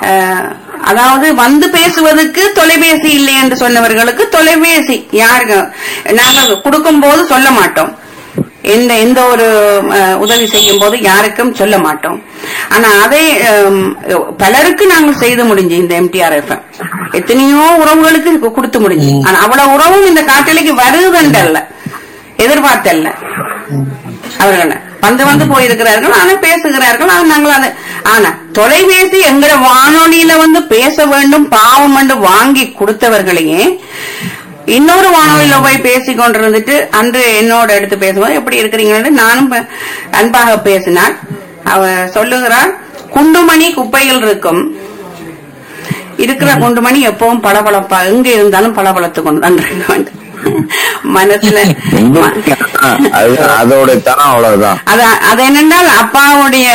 அஹ், அதாவது வந்து பேசுவதற்கு தொலைபேசி இல்லை என்று சொன்னவர்களுக்கு தொலைபேசி யாருக்கு நாங்கள் கொடுக்கும் போது சொல்ல மாட்டோம் எந்த எந்த ஒரு அஹ், உதவி செய்யும் போது யாருக்கும் சொல்ல மாட்டோம் ஆனா அதை அம், பலருக்கு நாங்கள் செய்து முடிஞ்சு இந்த எம்டிஆர் எஃப்எம் எத்தனையோ உறவுகளுக்கு கு- கொடுத்து முடிஞ்சு ஆனா அவ்வளவு உறவும் இந்த காட்டலைக்கு வருதுன்றல்ல எதிர்பார்த்தல்ல அவர்கள் வந்து வந்து போயிருக்கிறார்கள் ஆனா பேசுகிறார்கள் ஆனா நாங்கள் அது ஆனா தொலைபேசி எங்கிற வானொலியில வந்து பேச வேண்டும் பாவம் என்று வாங்கி கொடுத்தவர்களையே இன்னொரு வானொலியில போய் பேசி கொண்டிருந்துட்டு அன்று என்னோட எடுத்து பேசும்போது எப்படி இருக்கிறீங்கன்னு நானும் ப- அன்பாக பேசினார் அவ சொல்லுகிறார் குண்டுமணி குப்பையில் இருக்கும் இருக்கிற குண்டுமணி எப்பவும் பளபளப்பா எங்க இருந்தாலும் பளபளத்து கொண்டு தான் இருக்க வேண்டும் மனசுல ம- அது அதோட தரம் அவ்வளவுதான் அது அது என்னென்றால் அப்பாவுடைய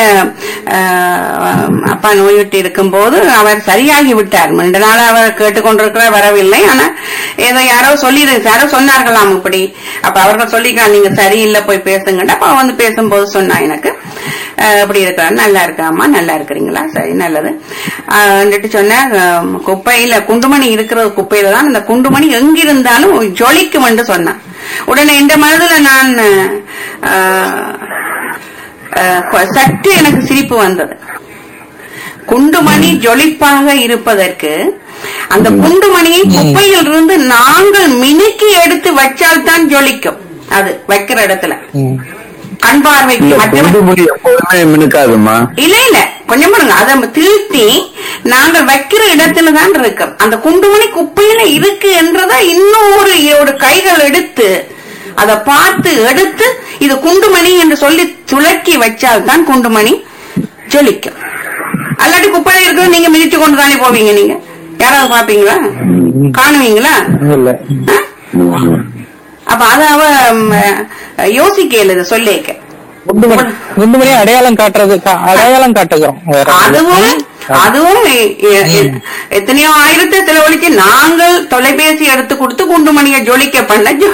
அஹ், அப்பா நோய்விட்டு இருக்கும்போது அவர் சரியாகி விட்டார் ரெண்டு நாள் அவர் கேட்டுக்கொண்டிருக்கிறார் வரவில்லை ஆனா ஏதோ யாரோ சொல்லி யாரோ சொன்னார்களாம் இப்படி அப்ப அவர்கள் சொல்லிக்கலாம் நீங்க சரியில்லை போய் பேசுங்கன்னு அப்ப அவன் வந்து பேசும்போது சொன்னா எனக்கு அஹ், இப்படி இருக்கிறார் நல்லா இருக்காமா நல்லா இருக்கிறீங்களா சரி நல்லது வந்துட்டு சொன்னார் அஹ், குப்பையில குண்டுமணி இருக்கிறது குப்பையில தான் அந்த குண்டுமணி எங்கிருந்தாலும் ஜொலிக்கும் என்று சொன்னான் உடனே இந்த மனதுல நான் அஹ், அஹ், சற்று எனக்கு சிரிப்பு வந்தது குண்டுமணி ஜொலிப்பாக இருப்பதற்கு அந்த குண்டுமணியை குப்பையில் இருந்து நாங்கள் மினுக்கி எடுத்து வச்சால் தான் ஜொலிக்கும் அது வைக்கிற இடத்துல கண் பார்வைக்கு இல்ல மட்டும் குண்டு முடி எப்போதுமே மினுக்காதுமா இல்ல இல்ல கொஞ்சம் பாருங்க அதை தீர்த்தி நாங்கள் வைக்கிற இடத்துல தான் இருக்கும் அந்த குண்டுமணி குப்பையில இருக்கு என்றதை இன்னும் ஒரு ஒரு கைகள் எடுத்து அதை பார்த்து எடுத்து இது குண்டுமணி என்று சொல்லி துளக்கி வச்சால் தான் குண்டுமணி ஜொலிக்கும் அல்லாட்டி குப்பையில இருக்கிறது நீங்க மிதிச்சு கொண்டு தானே போவீங்க நீங்க யாராவது பாப்பீங்களா காணுவீங்களா இல்ல ஆ? அப்ப அத அவ ம், யோசிக்கல இதை சொல்லிக்க குண்டுமணி குண்டுமணி அடையாளம் காட்டுறது கா- அடையாளம் காட்டுகிறோம் வேற ஒண்ணும் அதுவும் இல்ல. அதுவும் எ- எ- எ- எத்தனையோ ஆயிரத்தை செலவழிச்சு நாங்கள் தொலைபேசி எடுத்து கொடுத்து குண்டுமணியை ஜொலிக்க பண்ண